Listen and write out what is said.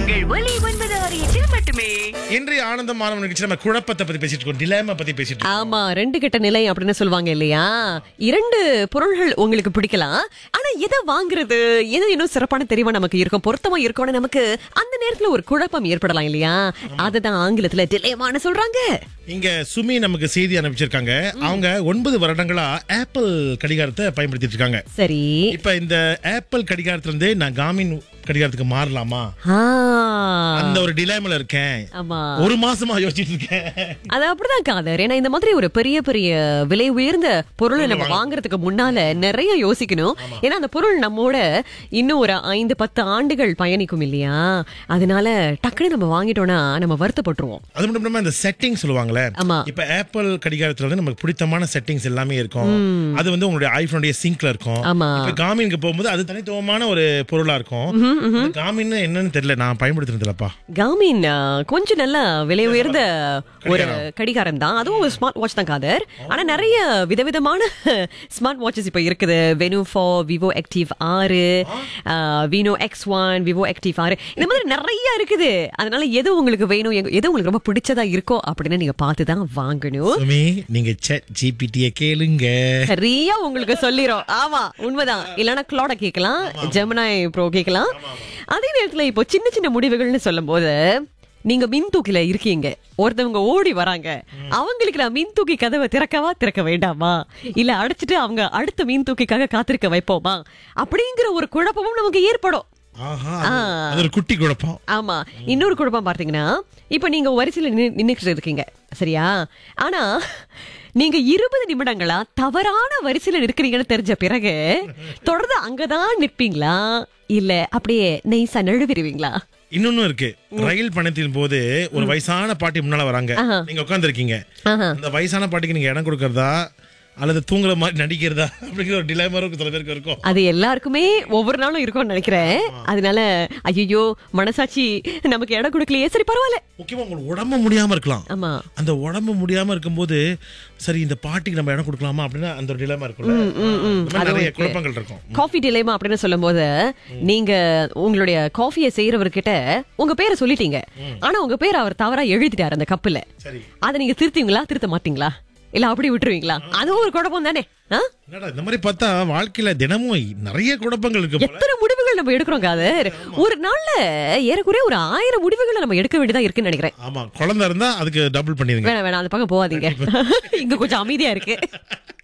உங்கள் ஒலி ஒன்பது ஆறு எட்டில் மட்டுமே இன்றைய ஆனந்தம் மாணவன் நிகழ்ச்சி நம்ம குழப்பத்தை பத்தி பேசிட்டு இருக்கோம் டிலேமா பத்தி பேசிட்டு இருக்கோம் ஆமா ரெண்டு கெட்ட நிலை அப்படின்னு சொல்லுவாங்க இல்லையா இரண்டு பொருள்கள் உங்களுக்கு பிடிக்கலாம் ஆனா எதை வாங்குறது எது இன்னும் சிறப்பான தெரிவா நமக்கு இருக்கும் பொருத்தமா இருக்கும்னு நமக்கு அந்த நேரத்துல ஒரு குழப்பம் ஏற்படலாம் இல்லையா அதுதான் ஆங்கிலத்துல டிலேமான்னு சொல்றாங்க இங்க சுமி நமக்கு செய்தி அனுப்பிச்சிருக்காங்க அவங்க ஒன்பது வருடங்களா ஆப்பிள் கடிகாரத்தை பயன்படுத்திட்டு இருக்காங்க சரி இப்ப இந்த ஆப்பிள் கடிகாரத்துல இருந்து நான் காமின் கடிகாரத்துக்கு மாறலாமா ஆ, அந்த ஒரு டிலேமில் இருக்கேன் ஆமா ஒரு மாசமா யோசிச்சிட்டு இருக்கேன் அது அப்படிதான் காதர் ஏன்னா இந்த மாதிரி ஒரு பெரிய பெரிய விலை உயர்ந்த பொருளை நம்ம வாங்குறதுக்கு முன்னால நிறைய யோசிக்கணும் ஏன்னா அந்த பொருள் நம்மோட இன்னும் ஒரு ஐந்து பத்து ஆண்டுகள் பயணிக்கும் இல்லையா அதனால டக்குனு நம்ம வாங்கிட்டோம்னா நம்ம வருத்தப்பட்டுருவோம் அது மட்டும் இல்லாம இந்த செட்டிங் சொல்லுவாங்கல்ல ஆமா. இப்ப ஆப்பிள் கடிகாரத்துல வந்து நமக்கு பிடித்தமான செட்டிங்ஸ் எல்லாமே இருக்கும் அது வந்து உங்களுடைய ஐபோனுடைய சிங்க்ல இருக்கும் ஆமா. இப்ப காமினுக்கு போகும்போது அது தனித்துவமான ஒரு பொருளா இருக்கும் காமின் என்னன்னு தெரியல நான் பயன்படுத்தினதுலப்பா காமின் ஆ, கொஞ்சம் நல்ல விலை உயர்ந்த ஒரு கடிகாரம் தான் அதுவும் ஒரு ஸ்மார்ட் வாட்ச் தான் காதர் ஆனா நிறைய விதவிதமான ஸ்மார்ட் வாட்சஸ் இப்ப இருக்குது வெனு ஃபோர் விவோ ஆக்டிவ் ஆறு Vivo X one Vivo active ஆறு இந்த மாதிரி நிறைய இருக்குது அதனால எது உங்களுக்கு வேணும் எங்க- எது உங்களுக்கு ரொம்ப பிடிச்சதா இருக்கோ அப்படின்னு நீங்க பார்த்து தான் வாங்கணும் சுமி நீங்க chat ஜிபிடிய கேளுங்க சரியா உங்களுக்கு சொல்லிரும் ஆமா உண்மைதான் இல்லனா கிளாட கேட்கலாம் ஜெமினாய் ப்ரோ கேட்கலாம் அதே நேரத்துல இப்போ சின்ன சின்ன முடிவுகள்னு சொல்லும்போது நீங்க மின் தூக்கில இருக்கீங்க ஒருத்தவங்க ஓடி வராங்க அவங்களுக்கு நான் மின் தூக்கி கதவை திறக்கவா திறக்க வேண்டாமா இல்ல அடைச்சிட்டு அவங்க அடுத்த மின் தூக்கிக்காக காத்திருக்க வைப்போமா அப்படிங்கிற ஒரு குழப்பமும் நமக்கு ஏற்படும் ஆஹா அது- அது ஒரு குட்டி குழப்பம் ஆமா இன்னொரு குழப்பம் பார்த்தீங்கன்னா இப்ப நீங்க வரிசையில நின்னு- நின்னுக்கிட்டு இருக்கீங்க சரியா ஆனா நீங்க இருபது நிமிடங்களா தவறான வரிசையில நிற்கிறீங்கன்னு தெரிஞ்ச பிறகு தொடர்ந்து அங்கதான் நிற்பீங்களா இல்ல அப்படியே நைஸா நழுவிடுவீங்களா இன்னொன்னு இருக்கு ரயில் பயணத்தின் போது ஒரு வயசான பாட்டி முன்னால வராங்க நீங்க உட்கார்ந்திருக்கீங்க ஆஹா. அந்த வயசான பாட்டிக்கு நீங்க இடம் கொடுக்கறதா அல்லது தூங்குற மாதிரி நடிக்கிறதா அப்படிங்கிற ஒரு டிலேமா இருக்கும் சில பேருக்கு இருக்கும் அது எல்லாருக்குமே ஒவ்வொரு நாளும் இருக்கும்னு நினைக்கிறேன் அதனால ஐயோ மனசாட்சி நமக்கு இடம் கொடுக்கலையே சரி பரவாயில்ல முக்கியமா உங்களுக்கு உடம்பு முடியாம இருக்கலாம் ஆமா அந்த உடம்பு முடியாம இருக்கும்போது சரி இந்த பாட்டிக்கு நம்ம இடம் கொடுக்கலாமா அப்படின்னு அந்த ஒரு டிலேமா இருக்கும்ல இந்த மாதிரி நிறைய குழப்பங்கள் இருக்கும் காஃபி டிலேமா அப்படின்னு சொல்லும்போது நீங்க உங்களுடைய காஃபியை செய்யறவர்கிட்ட உங்க பேரை சொல்லிட்டீங்க ஆனா உங்க பேர் அவர் தவறா எழுதிட்டாரு அந்த கப்புல சரி அதை நீங்க திருத்துவீங்களா திருத்த மாட்டீங்களா இல்ல அப்படி விட்டுருவீங்களா அதுவும் ஒரு குழப்பம் தானே ஆ? என்னடா இந்த மாதிரி பார்த்தா வாழ்க்கையில தினமும் நிறைய குழப்பங்கள் இருக்கு போல எத்தனை முடிவுகள் நம்ம எடுக்கிறோம் காதர் ஒரு நாள்ல ஏறக்குறைய ஒரு ஆயிரம் முடிவுகளை நம்ம எடுக்க வேண்டியதா இருக்குன்னு நினைக்கிறேன் ஆமா குழந்தை இருந்தா அதுக்கு டபுள் பண்ணிருங்க வேணாம் வேணாம் அந்த பக்கம் போகாதீங்க இங்க கொஞ்சம் அமைதியா இருக்கு